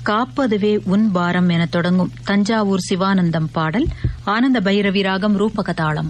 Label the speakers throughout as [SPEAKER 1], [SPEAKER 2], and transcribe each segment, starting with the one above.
[SPEAKER 1] காப்பதுவே உன் பாரம் என தொடங்கும் தஞ்சாவூர் சிவானந்தம் பாடல் ஆனந்த பைரவி ராகம் ரூபகதாளம்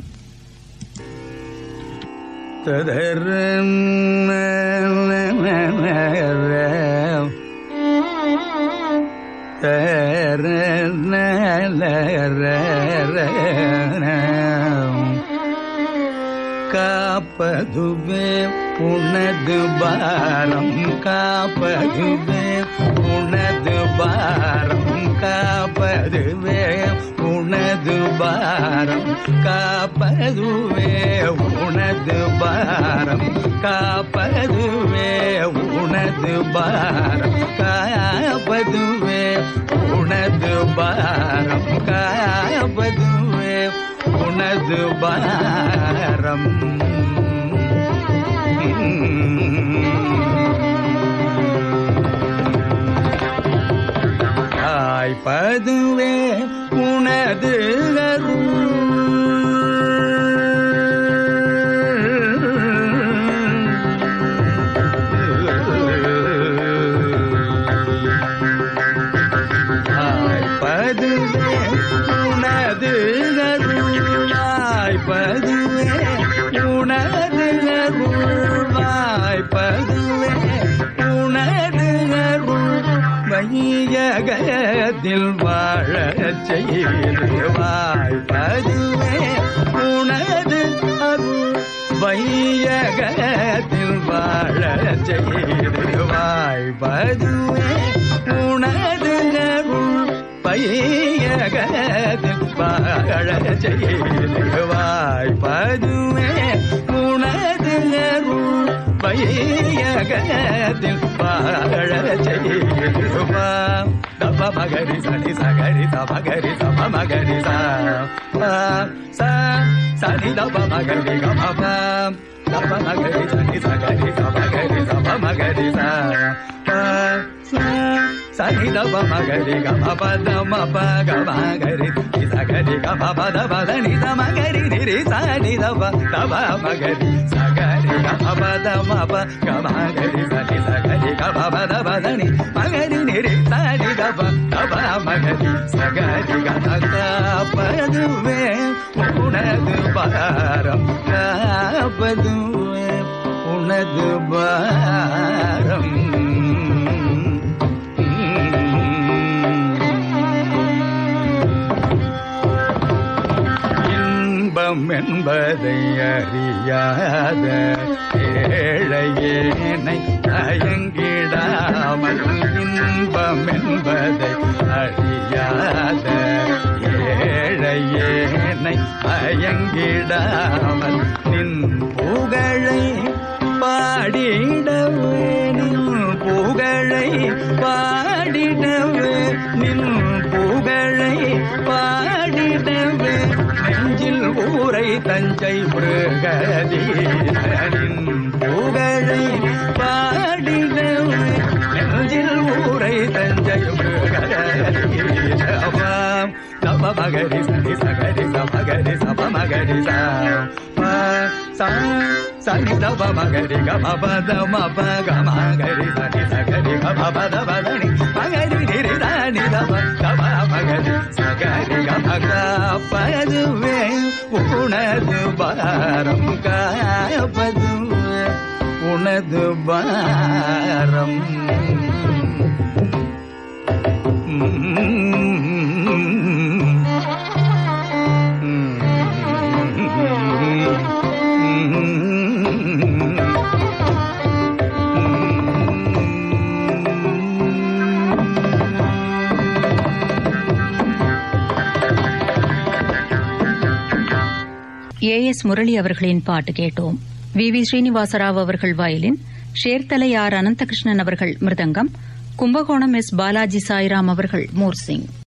[SPEAKER 2] காப்பதுவே உனது பாரம் காப்பதுவே உனது பாரம் காப்பதுவே உனது பாரம் காப்பதுவே உனது பாரம் காப்பதுவே உனது பாரம் காப்பதுவே உனது பாரம் காப்பதுவே உனது பாரம் காய்ப்பதுவே உனது காய்ப்பதுவே உனது வாய்ப்பதுவே உனது வாய்ப்பதுவே உனது வையகத்தில் வாழச் செய்து வாய்ப்பதுவே உனது அருள் வையகத்தில் வாழச் செய்து வாய்ப்பதுவே உனது அருள் பையகத்தில் வாழச் செய்து வாய்ப்பதுவே உனது அருள் பையகத்தில் வாழச் செய்துவா தப மகரி சனி சகரி தபகரி தப மகரி சா சா சனி தப மகரி கமப தப மகரி சனி சகரி தபகரி தப மகரி சா சனி தப மகரி கமப தம ப கமகரி சகரி கமப தப தனி தமகரி நிரி சனி தப தப மகரி சகரி கமப தம ப கமகரி சனி சகரி கமப தப தனி மகரி நிரி சனி தப தப மகரி சகரி கமகப்பதுவே உனது பாரம் காப்பதுவே உனது பாரம் இன்பம் என்பதை அறியாத ஏழையேனை தயங்கிடாமல் இன்பம் என்பதை அறியாத ஏழையேனை தயங்கிடாமல் நின் புகழை பாடிடவே நின் புகழை பாடிடவே நின் புகழை பாடிடவே நெஞ்சில் ஊரை தஞ்சை மிருகதீசனின் புகழை பாடிடவே நெஞ்சில் ஊரை தஞ்சை மிருகதீசமாம் தப மகரி சனி சகரி சமகரி சப மகரி சா சா சனி தப மகரி கம பத மப கம கரி சனி சகரி கம பத பதனி மகரி நிரி தானி தப தப மகரி சகரி கம காப்பதுவே உனது பாரம் காப்பதுவே உனது பாரம்
[SPEAKER 1] ஏ எஸ் முரளி அவர்களின் பாட்டு கேட்டோம் வி வி ஸ்ரீனிவாசராவ் அவர்கள் வயலின் ஷேர்தலை ஆர் அனந்தகிருஷ்ணன் அவர்கள் மிருதங்கம் கும்பகோணம் எஸ் பாலாஜி சாய்ராம் அவர்கள் மோர்சிங்